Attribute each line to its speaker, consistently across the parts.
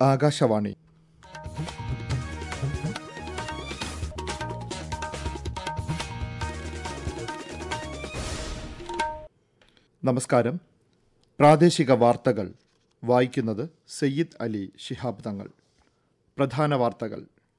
Speaker 1: ആകാശവാണി നമസ്കാരം പ്രാദേശിക വാർത്തകൾ വായിക്കുന്നത് സയ്യിദ് അലി ശിഹാബ് തങ്ങൾ പ്രധാന വാർത്തകൾ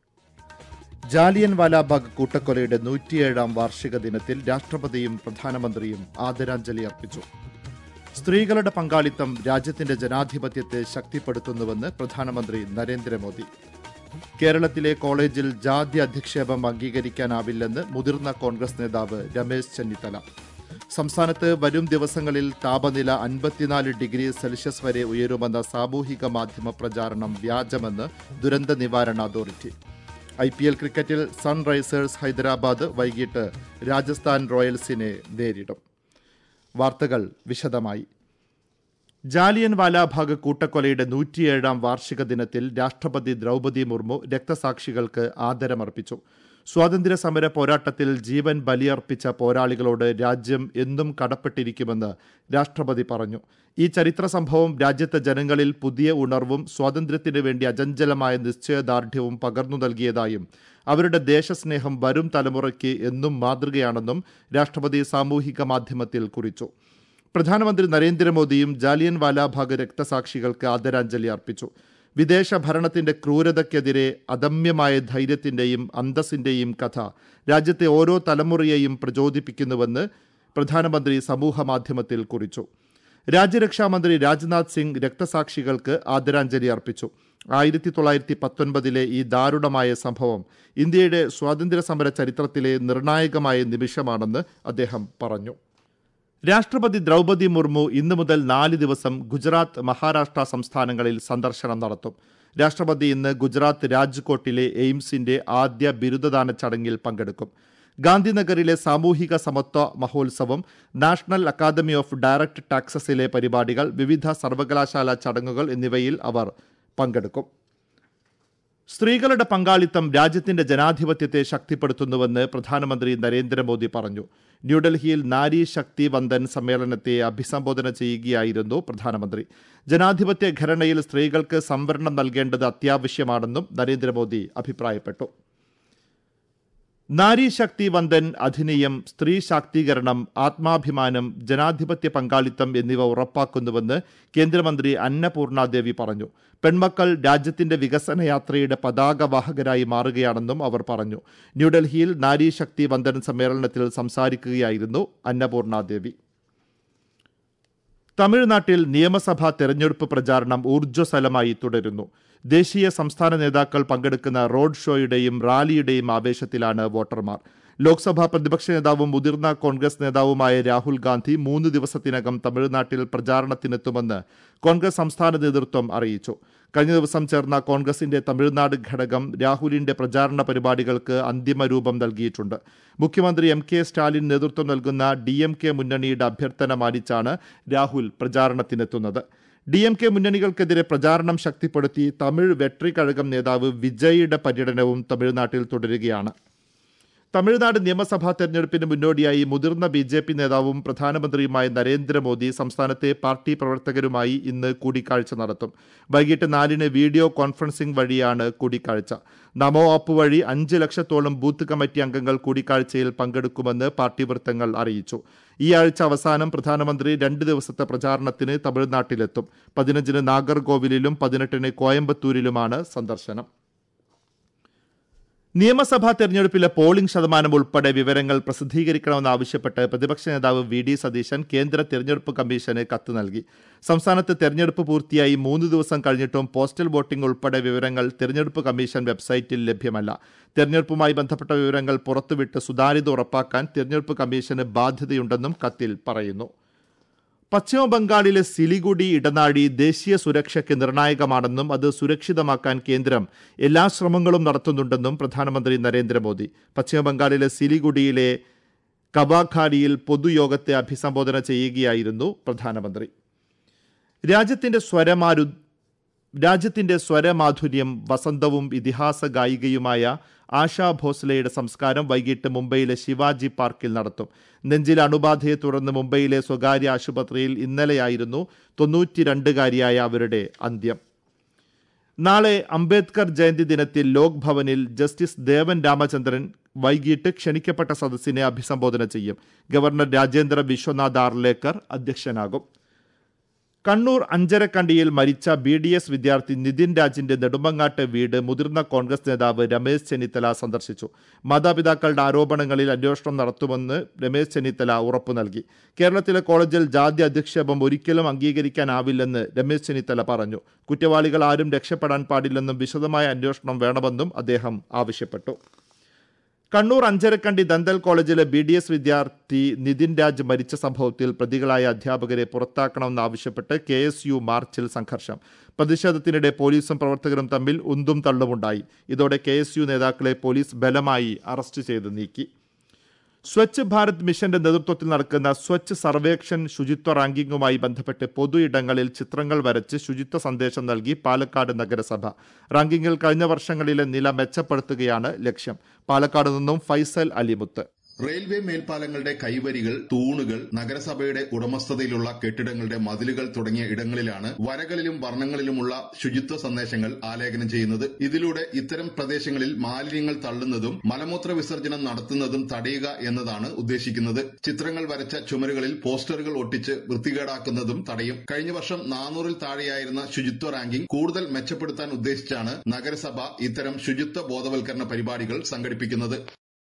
Speaker 1: ജാലിയൻ വാലാബാഗ് കൂട്ടക്കൊലയുടെ നൂറ്റിയേഴാം വാർഷിക ദിനത്തിൽ രാഷ്ട്രപതിയും പ്രധാനമന്ത്രിയും ആദരാഞ്ജലി അർപ്പിച്ചു സ്ത്രീകളുടെ പങ്കാളിത്തം രാജ്യത്തിന്റെ ജനാധിപത്യത്തെ ശക്തിപ്പെടുത്തുന്നുവെന്ന് പ്രധാനമന്ത്രി നരേന്ദ്രമോദി കേരളത്തിലെ കോളേജിൽ ജാതി അധിക്ഷേപം അംഗീകരിക്കാനാവില്ലെന്ന് മുതിർന്ന കോൺഗ്രസ് നേതാവ് രമേശ് ചെന്നിത്തല സംസ്ഥാനത്ത് വരും ദിവസങ്ങളിൽ താപനില അൻപത്തിനാല് ഡിഗ്രി സെൽഷ്യസ് വരെ ഉയരുമെന്ന സാമൂഹിക മാധ്യമ പ്രചാരണം വ്യാജമെന്ന് ദുരന്ത നിവാരണ അതോറിറ്റി ഐ പി എൽ ക്രിക്കറ്റിൽ സൺറൈസേഴ്സ് ഹൈദരാബാദ് വൈകിട്ട് രാജസ്ഥാൻ റോയൽസിനെ നേരിടും വാർത്തകൾ വിശദമായി ജാലിയൻ വാലാബാഗ് കൂട്ടക്കൊലയുടെ നൂറ്റിയേഴാം വാർഷിക ദിനത്തിൽ രാഷ്ട്രപതി ദ്രൗപദി മുർമു രക്തസാക്ഷികൾക്ക് ആദരമർപ്പിച്ചു സ്വാതന്ത്ര്യ സമര പോരാട്ടത്തിൽ ജീവൻ ബലിയർപ്പിച്ച പോരാളികളോട് രാജ്യം എന്നും കടപ്പെട്ടിരിക്കുമെന്ന് രാഷ്ട്രപതി പറഞ്ഞു ഈ ചരിത്ര സംഭവം രാജ്യത്തെ ജനങ്ങളിൽ പുതിയ ഉണർവും സ്വാതന്ത്ര്യത്തിനു വേണ്ടി അചഞ്ചലമായ നിശ്ചയദാർഢ്യവും പകർന്നു നൽകിയതായും അവരുടെ ദേശസ്നേഹം വരും തലമുറയ്ക്ക് എന്നും മാതൃകയാണെന്നും രാഷ്ട്രപതി സാമൂഹിക മാധ്യമത്തിൽ കുറിച്ചു പ്രധാനമന്ത്രി നരേന്ദ്രമോദിയും ജാലിയൻ വാലാബാഗ് രക്തസാക്ഷികൾക്ക് ആദരാഞ്ജലി അർപ്പിച്ചു വിദേശ ഭരണത്തിന്റെ ക്രൂരതയ്ക്കെതിരെ അദമ്യമായ ധൈര്യത്തിന്റെയും അന്തസ്സിന്റെയും കഥ രാജ്യത്തെ ഓരോ തലമുറയെയും പ്രചോദിപ്പിക്കുന്നുവെന്ന് പ്രധാനമന്ത്രി സമൂഹ മാധ്യമത്തിൽ കുറിച്ചു രാജ്യരക്ഷാമന്ത്രി രാജ്നാഥ് സിംഗ് രക്തസാക്ഷികൾക്ക് ആദരാഞ്ജലി അർപ്പിച്ചു ആയിരത്തി തൊള്ളായിരത്തി പത്തൊൻപതിലെ ഈ ദാരുണമായ സംഭവം ഇന്ത്യയുടെ സ്വാതന്ത്ര്യ സമര ചരിത്രത്തിലെ നിർണായകമായ നിമിഷമാണെന്ന് അദ്ദേഹം പറഞ്ഞു രാഷ്ട്രപതി ദ്രൗപദി മുർമു ഇന്നു മുതൽ നാല് ദിവസം ഗുജറാത്ത് മഹാരാഷ്ട്ര സംസ്ഥാനങ്ങളിൽ സന്ദർശനം നടത്തും രാഷ്ട്രപതി ഇന്ന് ഗുജറാത്ത് രാജ്കോട്ടിലെ എയിംസിന്റെ ആദ്യ ബിരുദദാന ചടങ്ങിൽ പങ്കെടുക്കും ഗാന്ധിനഗറിലെ സാമൂഹിക സമത്വ മഹോത്സവം നാഷണൽ അക്കാദമി ഓഫ് ഡയറക്ട് ടാക്സസിലെ പരിപാടികൾ വിവിധ സർവകലാശാല ചടങ്ങുകൾ എന്നിവയിൽ അവർ പങ്കെടുക്കും സ്ത്രീകളുടെ പങ്കാളിത്തം രാജ്യത്തിന്റെ ജനാധിപത്യത്തെ ശക്തിപ്പെടുത്തുന്നുവെന്ന് പ്രധാനമന്ത്രി നരേന്ദ്രമോദി പറഞ്ഞു ന്യൂഡൽഹിയിൽ നാരി ശക്തി വന്ദൻ സമ്മേളനത്തെ അഭിസംബോധന ചെയ്യുകയായിരുന്നു പ്രധാനമന്ത്രി ജനാധിപത്യ ഘടനയിൽ സ്ത്രീകൾക്ക് സംവരണം നൽകേണ്ടത് അത്യാവശ്യമാണെന്നും നരേന്ദ്രമോദി അഭിപ്രായപ്പെട്ടു നാരി ശക്തി വന്ദൻ അധിനിയം സ്ത്രീ ശാക്തീകരണം ആത്മാഭിമാനം ജനാധിപത്യ പങ്കാളിത്തം എന്നിവ ഉറപ്പാക്കുന്നുവെന്ന് കേന്ദ്രമന്ത്രി അന്നപൂർണ ദേവി പറഞ്ഞു പെൺമക്കൾ രാജ്യത്തിന്റെ വികസന യാത്രയുടെ പതാകവാഹകരായി മാറുകയാണെന്നും അവർ പറഞ്ഞു ന്യൂഡൽഹിയിൽ നാരി ശക്തി വന്ദൻ സമ്മേളനത്തിൽ സംസാരിക്കുകയായിരുന്നു അന്നപൂർണ ദേവി തമിഴ്നാട്ടിൽ നിയമസഭാ തെരഞ്ഞെടുപ്പ് പ്രചാരണം ഊർജ്ജസ്വലമായി തുടരുന്നു ദേശീയ സംസ്ഥാന നേതാക്കൾ പങ്കെടുക്കുന്ന റോഡ് ഷോയുടെയും റാലിയുടെയും ആവേശത്തിലാണ് വോട്ടർമാർ ലോക്സഭാ പ്രതിപക്ഷ നേതാവും മുതിർന്ന കോൺഗ്രസ് നേതാവുമായ രാഹുൽ ഗാന്ധി മൂന്ന് ദിവസത്തിനകം തമിഴ്നാട്ടിൽ പ്രചാരണത്തിനെത്തുമെന്ന് കോൺഗ്രസ് സംസ്ഥാന നേതൃത്വം അറിയിച്ചു കഴിഞ്ഞ ദിവസം ചേർന്ന കോൺഗ്രസിന്റെ തമിഴ്നാട് ഘടകം രാഹുലിന്റെ പ്രചാരണ പരിപാടികൾക്ക് അന്തിമ രൂപം നൽകിയിട്ടുണ്ട് മുഖ്യമന്ത്രി എം കെ സ്റ്റാലിൻ നേതൃത്വം നൽകുന്ന ഡി എം കെ മുന്നണിയുടെ അഭ്യർത്ഥന മാനിച്ചാണ് രാഹുൽ പ്രചാരണത്തിനെത്തുന്നത് ഡി എം കെ മുന്നണികൾക്കെതിരെ പ്രചാരണം ശക്തിപ്പെടുത്തി തമിഴ് വെട്രി കഴകം നേതാവ് വിജയുടെ പര്യടനവും തമിഴ്നാട്ടിൽ തുടരുകയാണ് തമിഴ്നാട് നിയമസഭാ തെരഞ്ഞെടുപ്പിന് മുന്നോടിയായി മുതിർന്ന ബി ജെ പി നേതാവും പ്രധാനമന്ത്രിയുമായ നരേന്ദ്രമോദി സംസ്ഥാനത്തെ പാർട്ടി പ്രവർത്തകരുമായി ഇന്ന് കൂടിക്കാഴ്ച നടത്തും വൈകിട്ട് നാലിന് വീഡിയോ കോൺഫറൻസിംഗ് വഴിയാണ് കൂടിക്കാഴ്ച നമോ ആപ്പ് വഴി അഞ്ച് ലക്ഷത്തോളം ബൂത്ത് കമ്മിറ്റി അംഗങ്ങൾ കൂടിക്കാഴ്ചയിൽ പങ്കെടുക്കുമെന്ന് പാർട്ടി വൃത്തങ്ങൾ അറിയിച്ചു ഈ ആഴ്ച അവസാനം പ്രധാനമന്ത്രി രണ്ട് ദിവസത്തെ പ്രചാരണത്തിന് തമിഴ്നാട്ടിലെത്തും പതിനഞ്ചിന് നാഗർകോവിലിലും പതിനെട്ടിന് കോയമ്പത്തൂരിലുമാണ് സന്ദർശനം നിയമസഭാ തെരഞ്ഞെടുപ്പിലെ പോളിംഗ് ശതമാനം ഉൾപ്പെടെ വിവരങ്ങൾ പ്രസിദ്ധീകരിക്കണമെന്നാവശ്യപ്പെട്ട് പ്രതിപക്ഷ നേതാവ് വി ഡി സതീശൻ കേന്ദ്ര തെരഞ്ഞെടുപ്പ് കമ്മീഷന് കത്ത് നൽകി സംസ്ഥാനത്ത് തെരഞ്ഞെടുപ്പ് പൂർത്തിയായി മൂന്ന് ദിവസം കഴിഞ്ഞിട്ടും പോസ്റ്റൽ വോട്ടിംഗ് ഉൾപ്പെടെ വിവരങ്ങൾ തെരഞ്ഞെടുപ്പ് കമ്മീഷൻ വെബ്സൈറ്റിൽ ലഭ്യമല്ല തെരഞ്ഞെടുപ്പുമായി ബന്ധപ്പെട്ട വിവരങ്ങൾ പുറത്തുവിട്ട് സുതാര്യത ഉറപ്പാക്കാൻ തെരഞ്ഞെടുപ്പ് കമ്മീഷന് ബാധ്യതയുണ്ടെന്നും കത്തിൽ പറയുന്നു പശ്ചിമ ബംഗാളിലെ സിലിഗുഡി ഇടനാഴി ദേശീയ സുരക്ഷയ്ക്ക് നിർണായകമാണെന്നും അത് സുരക്ഷിതമാക്കാൻ കേന്ദ്രം എല്ലാ ശ്രമങ്ങളും നടത്തുന്നുണ്ടെന്നും പ്രധാനമന്ത്രി നരേന്ദ്രമോദി പശ്ചിമ ബംഗാളിലെ സിലിഗുഡിയിലെ കബാഖാലിയിൽ പൊതുയോഗത്തെ അഭിസംബോധന ചെയ്യുകയായിരുന്നു പ്രധാനമന്ത്രി രാജ്യത്തിന്റെ സ്വരമാരു രാജ്യത്തിന്റെ സ്വരമാധുര്യം വസന്തവും ഇതിഹാസ ഗായികയുമായ ആശാ ഭോസ്ലെയുടെ സംസ്കാരം വൈകിട്ട് മുംബൈയിലെ ശിവാജി പാർക്കിൽ നടത്തും നെഞ്ചിൽ അണുബാധയെ തുടർന്ന് മുംബൈയിലെ സ്വകാര്യ ആശുപത്രിയിൽ ഇന്നലെയായിരുന്നു തൊണ്ണൂറ്റിരണ്ടുകാരിയായ അവരുടെ അന്ത്യം നാളെ അംബേദ്കർ ജയന്തി ദിനത്തിൽ ലോക് ഭവനിൽ ജസ്റ്റിസ് ദേവൻ രാമചന്ദ്രൻ വൈകിട്ട് ക്ഷണിക്കപ്പെട്ട സദസ്സിനെ അഭിസംബോധന ചെയ്യും ഗവർണർ രാജേന്ദ്ര വിശ്വനാഥ് ആർലേക്കർ അധ്യക്ഷനാകും കണ്ണൂർ അഞ്ചരക്കണ്ടിയിൽ മരിച്ച ബി ഡി എസ് വിദ്യാർത്ഥി നിതിൻ രാജിന്റെ നെടുമങ്ങാട്ട് വീട് മുതിർന്ന കോൺഗ്രസ് നേതാവ് രമേശ് ചെന്നിത്തല സന്ദർശിച്ചു മാതാപിതാക്കളുടെ ആരോപണങ്ങളിൽ അന്വേഷണം നടത്തുമെന്ന് രമേശ് ചെന്നിത്തല ഉറപ്പു നൽകി കേരളത്തിലെ കോളേജിൽ ജാതി അധിക്ഷേപം ഒരിക്കലും അംഗീകരിക്കാനാവില്ലെന്ന് രമേശ് ചെന്നിത്തല പറഞ്ഞു കുറ്റവാളികൾ ആരും രക്ഷപ്പെടാൻ പാടില്ലെന്നും വിശദമായ അന്വേഷണം വേണമെന്നും അദ്ദേഹം ആവശ്യപ്പെട്ടു കണ്ണൂർ അഞ്ചരക്കണ്ടി ദന്തൽ കോളേജിലെ ബി ഡി എസ് വിദ്യാർത്ഥി നിതിൻ രാജ് മരിച്ച സംഭവത്തിൽ പ്രതികളായ അധ്യാപകരെ പുറത്താക്കണമെന്നാവശ്യപ്പെട്ട് കെ എസ് യു മാർച്ചിൽ സംഘർഷം പ്രതിഷേധത്തിനിടെ പോലീസും പ്രവർത്തകരും തമ്മിൽ ഉന്തും തള്ളുമുണ്ടായി ഇതോടെ കെ എസ് യു നേതാക്കളെ പോലീസ് ബലമായി അറസ്റ്റ് ചെയ്ത് നീക്കി സ്വച്ഛ് ഭാരത് മിഷന്റെ നേതൃത്വത്തിൽ നടക്കുന്ന സ്വച്ഛ് സർവേക്ഷൻ ശുചിത്വ റാങ്കിങ്ങുമായി ബന്ധപ്പെട്ട് പൊതു ഇടങ്ങളിൽ ചിത്രങ്ങൾ വരച്ച് ശുചിത്വ സന്ദേശം നൽകി പാലക്കാട് നഗരസഭ റാങ്കിങ്ങിൽ കഴിഞ്ഞ വർഷങ്ങളിലെ നില മെച്ചപ്പെടുത്തുകയാണ് ലക്ഷ്യം പാലക്കാട് നിന്നും ഫൈസൽ അലിമുത്ത്
Speaker 2: റെയിൽവേ മേൽപ്പാലങ്ങളുടെ കൈവരികൾ തൂണുകൾ നഗരസഭയുടെ ഉടമസ്ഥതയിലുള്ള കെട്ടിടങ്ങളുടെ മതിലുകൾ തുടങ്ങിയ ഇടങ്ങളിലാണ് വരകളിലും വർണ്ണങ്ങളിലുമുള്ള ശുചിത്വ സന്ദേശങ്ങൾ ആലേഖനം ചെയ്യുന്നത് ഇതിലൂടെ ഇത്തരം പ്രദേശങ്ങളിൽ മാലിന്യങ്ങൾ തള്ളുന്നതും മലമൂത്ര വിസർജനം നടത്തുന്നതും തടയുക എന്നതാണ് ഉദ്ദേശിക്കുന്നത് ചിത്രങ്ങൾ വരച്ച ചുമരുകളിൽ പോസ്റ്ററുകൾ ഒട്ടിച്ച് വൃത്തികേടാക്കുന്നതും തടയും കഴിഞ്ഞ വർഷം നാനൂറിൽ താഴെയായിരുന്ന ശുചിത്വ റാങ്കിംഗ് കൂടുതൽ മെച്ചപ്പെടുത്താൻ ഉദ്ദേശിച്ചാണ് നഗരസഭ ഇത്തരം ശുചിത്വ ബോധവൽക്കരണ പരിപാടികൾ സംഘടിപ്പിക്കുന്നത്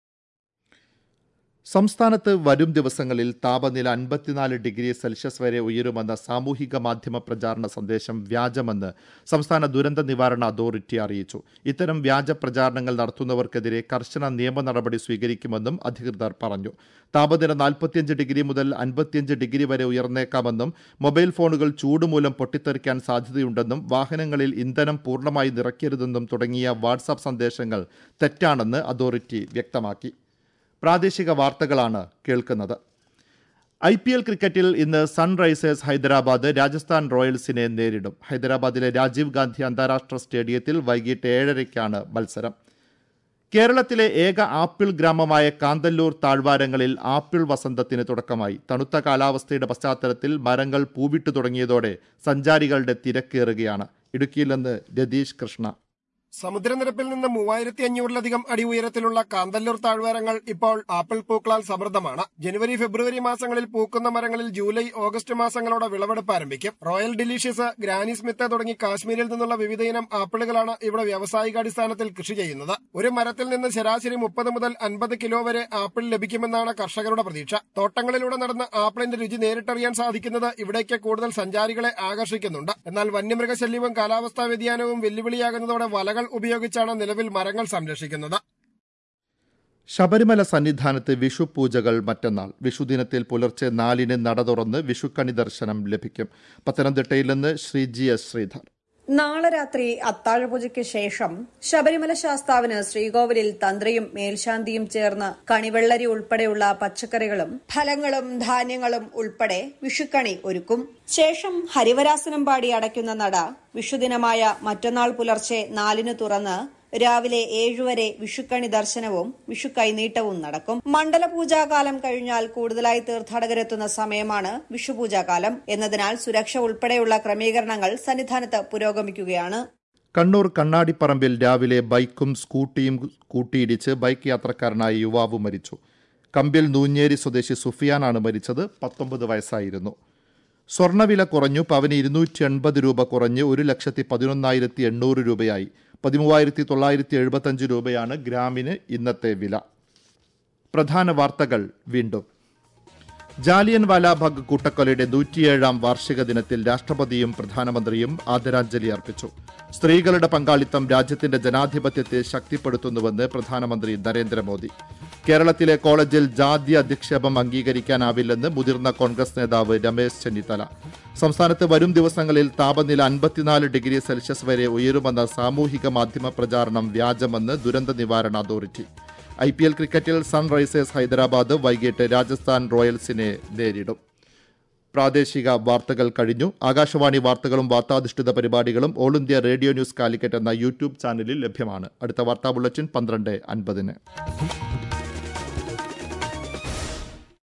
Speaker 1: സംസ്ഥാനത്ത് വരും ദിവസങ്ങളിൽ താപനില അൻപത്തിനാല് ഡിഗ്രി സെൽഷ്യസ് വരെ ഉയരുമെന്ന സാമൂഹിക മാധ്യമ പ്രചാരണ സന്ദേശം വ്യാജമെന്ന് സംസ്ഥാന ദുരന്ത നിവാരണ അതോറിറ്റി അറിയിച്ചു ഇത്തരം വ്യാജ പ്രചാരണങ്ങൾ നടത്തുന്നവർക്കെതിരെ കർശന നിയമ നടപടി സ്വീകരിക്കുമെന്നും അധികൃതർ പറഞ്ഞു താപനില നാൽപ്പത്തിയഞ്ച് ഡിഗ്രി മുതൽ അൻപത്തിയഞ്ച് ഡിഗ്രി വരെ ഉയർന്നേക്കാമെന്നും മൊബൈൽ ഫോണുകൾ ചൂടുമൂലം പൊട്ടിത്തെറിക്കാൻ സാധ്യതയുണ്ടെന്നും വാഹനങ്ങളിൽ ഇന്ധനം പൂർണ്ണമായി നിറയ്ക്കരുതെന്നും തുടങ്ങിയ വാട്സാപ്പ് സന്ദേശങ്ങൾ തെറ്റാണെന്ന് അതോറിറ്റി വ്യക്തമാക്കി പ്രാദേശിക വാർത്തകളാണ് കേൾക്കുന്നത് ഐ പി എൽ ക്രിക്കറ്റിൽ ഇന്ന് സൺറൈസേഴ്സ് ഹൈദരാബാദ് രാജസ്ഥാൻ റോയൽസിനെ നേരിടും ഹൈദരാബാദിലെ രാജീവ് ഗാന്ധി അന്താരാഷ്ട്ര സ്റ്റേഡിയത്തിൽ വൈകിട്ട് ഏഴരയ്ക്കാണ് മത്സരം കേരളത്തിലെ ഏക ആപ്പിൾ ഗ്രാമമായ കാന്തല്ലൂർ താഴ്വാരങ്ങളിൽ ആപ്പിൾ വസന്തത്തിന് തുടക്കമായി തണുത്ത കാലാവസ്ഥയുടെ പശ്ചാത്തലത്തിൽ മരങ്ങൾ പൂവിട്ടു തുടങ്ങിയതോടെ സഞ്ചാരികളുടെ തിരക്കേറുകയാണ് ഇടുക്കിയിൽ നിന്ന് രതീഷ് കൃഷ്ണ
Speaker 3: സമുദ്രനിരപ്പിൽ നിന്ന് മൂവായിരത്തി അഞ്ഞൂറിലധികം അടി ഉയരത്തിലുള്ള കാന്തല്ലൂർ താഴ്വാരങ്ങൾ ഇപ്പോൾ ആപ്പിൾ പൂക്കളാൽ സമൃദ്ധമാണ് ജനുവരി ഫെബ്രുവരി മാസങ്ങളിൽ പൂക്കുന്ന മരങ്ങളിൽ ജൂലൈ ഓഗസ്റ്റ് മാസങ്ങളോടെ വിളവെടുപ്പ് ആരംഭിക്കും റോയൽ ഡിലീഷ്യസ് ഗ്രാനി സ്മിത്ത് തുടങ്ങി കാശ്മീരിൽ നിന്നുള്ള വിവിധയിനം ആപ്പിളുകളാണ് ഇവിടെ വ്യാവസായികാടിസ്ഥാനത്തിൽ കൃഷി ചെയ്യുന്നത് ഒരു മരത്തിൽ നിന്ന് ശരാശരി മുപ്പത് മുതൽ അൻപത് കിലോ വരെ ആപ്പിൾ ലഭിക്കുമെന്നാണ് കർഷകരുടെ പ്രതീക്ഷ തോട്ടങ്ങളിലൂടെ നടന്ന് ആപ്പിളിന്റെ രുചി നേരിട്ടറിയാൻ സാധിക്കുന്നത് ഇവിടേക്ക് കൂടുതൽ സഞ്ചാരികളെ ആകർഷിക്കുന്നുണ്ട് എന്നാൽ വന്യമൃഗശല്യവും കാലാവസ്ഥാ വ്യതിയാനവും വെല്ലുവിളിയാകുന്നതോടെ വലകൾ ഉപയോഗിച്ചാണ് നിലവിൽ മരങ്ങൾ സംരക്ഷിക്കുന്നത്
Speaker 1: ശബരിമല സന്നിധാനത്ത് വിഷു പൂജകൾ മറ്റന്നാൾ വിഷുദിനത്തിൽ പുലർച്ചെ നാലിന് നട തുറന്ന് വിഷുക്കണി ദർശനം ലഭിക്കും പത്തനംതിട്ടയിൽ നിന്ന് ശ്രീജി എസ് ശ്രീധർ
Speaker 4: നാളെ രാത്രി അത്താഴപൂജയ്ക്ക് ശേഷം ശബരിമല ശാസ്താവിന് ശ്രീകോവിലിൽ തന്ത്രിയും മേൽശാന്തിയും ചേർന്ന് കണിവെള്ളരി ഉൾപ്പെടെയുള്ള പച്ചക്കറികളും ഫലങ്ങളും ധാന്യങ്ങളും ഉൾപ്പെടെ വിഷുക്കണി ഒരുക്കും ശേഷം ഹരിവരാസനം പാടി അടയ്ക്കുന്ന നട വിഷുദിനമായ മറ്റന്നാൾ പുലർച്ചെ നാലിന് തുറന്ന് രാവിലെ ഏഴുവരെ വിഷുക്കണി ദർശനവും വിഷു കൈനീട്ടവും നടക്കും മണ്ഡലപൂജാകാലം കഴിഞ്ഞാൽ കൂടുതലായി തീർത്ഥാടകരെത്തുന്ന സമയമാണ് വിഷുപൂജാകാലം എന്നതിനാൽ സുരക്ഷ ഉൾപ്പെടെയുള്ള ക്രമീകരണങ്ങൾ സന്നിധാനത്ത് പുരോഗമിക്കുകയാണ്
Speaker 1: കണ്ണൂർ കണ്ണാടിപ്പറമ്പിൽ രാവിലെ ബൈക്കും സ്കൂട്ടിയും കൂട്ടിയിടിച്ച് ബൈക്ക് യാത്രക്കാരനായ യുവാവ് മരിച്ചു കമ്പിൽ നൂഞ്ഞേരി സ്വദേശി സുഫിയാനാണ് മരിച്ചത് പത്തൊമ്പത് വയസ്സായിരുന്നു സ്വർണ്ണവില കുറഞ്ഞു പവന് ഇരുന്നൂറ്റി എൺപത് രൂപ കുറഞ്ഞ് ഒരു ലക്ഷത്തി പതിനൊന്നായിരത്തി എണ്ണൂറ് രൂപയായി പതിമൂവായിരത്തി തൊള്ളായിരത്തി എഴുപത്തഞ്ച് രൂപയാണ് ഗ്രാമിന് ഇന്നത്തെ വില പ്രധാന വാർത്തകൾ വീണ്ടും ജാലിയൻ വാലാബാഗ് കൂട്ടക്കൊലയുടെ നൂറ്റിയേഴാം വാർഷിക ദിനത്തിൽ രാഷ്ട്രപതിയും പ്രധാനമന്ത്രിയും ആദരാഞ്ജലി അർപ്പിച്ചു സ്ത്രീകളുടെ പങ്കാളിത്തം രാജ്യത്തിന്റെ ജനാധിപത്യത്തെ ശക്തിപ്പെടുത്തുന്നുവെന്ന് പ്രധാനമന്ത്രി നരേന്ദ്രമോദി കേരളത്തിലെ കോളേജിൽ ജാതി അധിക്ഷേപം അംഗീകരിക്കാനാവില്ലെന്ന് മുതിർന്ന കോൺഗ്രസ് നേതാവ് രമേശ് ചെന്നിത്തല സംസ്ഥാനത്ത് വരും ദിവസങ്ങളിൽ താപനില അൻപത്തിനാല് ഡിഗ്രി സെൽഷ്യസ് വരെ ഉയരുമെന്ന സാമൂഹിക മാധ്യമ പ്രചാരണം വ്യാജമെന്ന് ദുരന്ത നിവാരണ അതോറിറ്റി ഐ പി എൽ ക്രിക്കറ്റിൽ സൺറൈസേഴ്സ് ഹൈദരാബാദ് വൈകിട്ട് രാജസ്ഥാൻ റോയൽസിനെ നേരിടും പ്രാദേശിക വാർത്തകൾ കഴിഞ്ഞു ആകാശവാണി വാർത്തകളും വാർത്താധിഷ്ഠിത പരിപാടികളും All India Radio News Calicut എന്ന യൂട്യൂബ് ചാനലിൽ ലഭ്യമാണ് അടുത്ത വാർത്താ ബുള്ളറ്റിൻ പന്ത്രണ്ട് അൻപതിന്